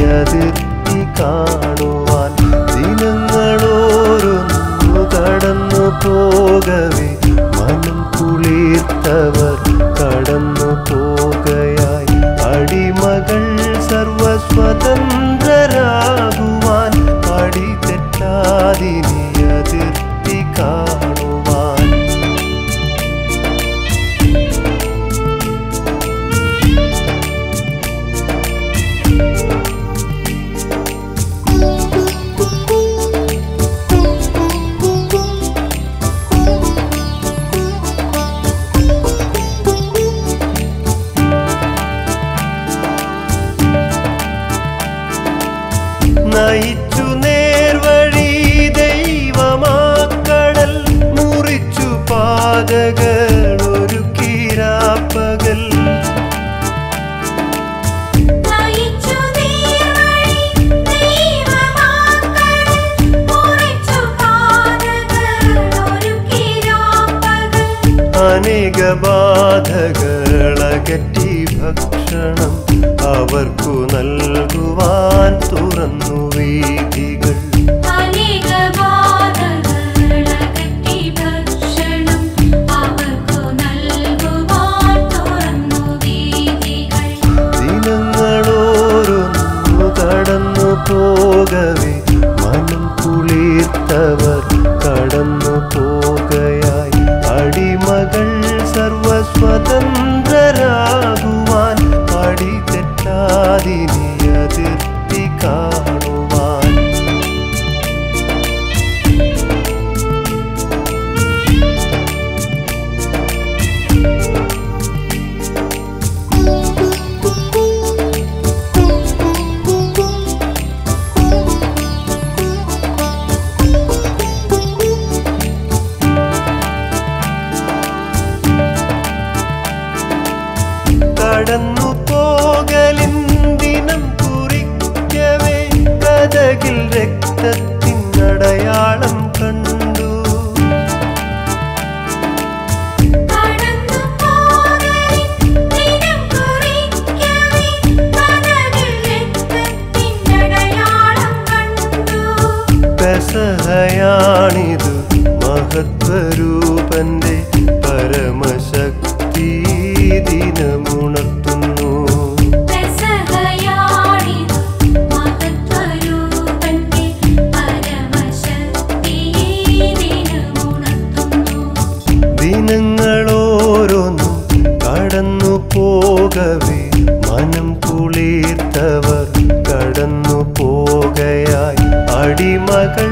അതിർത്തി കാണുവാൻ ദിനങ്ങളോരൊന്നു കടന്നു പോകവേ മനം കുളിർത്തവർ കടന്നു പോകയായി അടിമകൾ സർവസ്വതന്ത്രരാകുവാൻ അടി തെറ്റാതിനി അതിർത്തി കാണുവാൻ നയിച്ചു നേർവഴി ദൈവമാക്കടൽ മുറിച്ചു പാതകൾ ഒരു കിരാപ്പകൽ നയിച്ചു നീർവഴി ദൈവമാക്കൾ മുറിച്ചു പാതകൾ ഒരുക്കിരാപ്പകൽ അനേക ബാധകളകറ്റി ഭക്ഷണം അവർക്കു നൽകുവാൻ തുറന്നു വീഥികൾ അനേക ബാധകളകറ്റി ഭക്ഷണം അവർക്കു നൽകുവാൻ തുറന്നു വീഥികൾ ദിനങ്ങളോരൊന്നു കടന്നു പോകവേ മനം കുളിർത്തവർ കടന്നു പോകയായി അടിമകൾ സർവസ്വതന്ത്രരാകുവാൻ അടി തെറ്റാതിനി അതിർത്തി കാണുവാൻ കടന്നു പോകലിൻ ദിനം കുറിക്കവേ കഥകിൽ രക്തത്തിനടയാളം കണ്ടു കടന്നു പോകലിൻ ദിനം കുറിക്കവേ കഥകിൽ രക്തത്തിനടയാളം കണ്ടു പെസഹയാണിതു മഹത്വരൂപന്റെ പരമശക്തി ദിനമുണർത്തുന്നു പെസഹയാണിതു മഹത്വരൂപന്റെ പരമശക്തിയെ ദിനമുണർത്തുന്നു ദിനങ്ങളോരോന്നും കടന്നു പോകവേ മനം കുളിർത്തവർ കടന്നു പോകയായി അടിമകൾ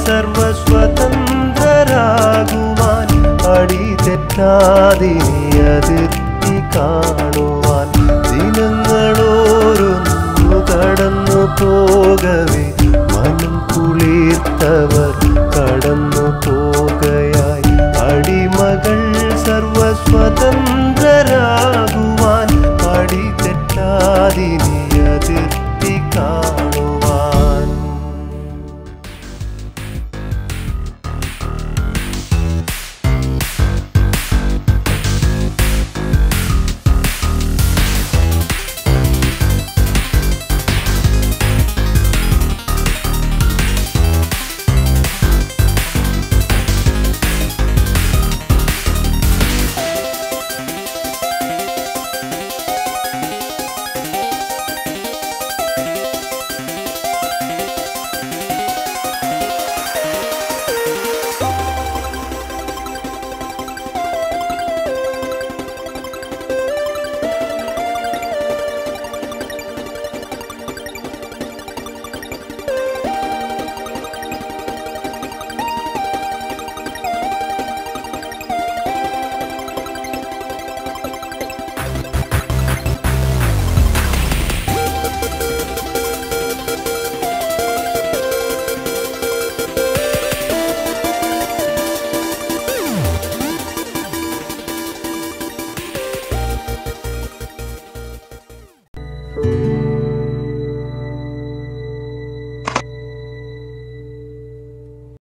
സർവസ്വതന്ത്രരാകുവാൻ അടി തെറ്റാതിനി അതിർത്തി കാണുവാൻ ദിനങ്ങളോരൊന്നു കടന്നു പോകവേ മനം കുളിർത്തവർ കടന്നു പോക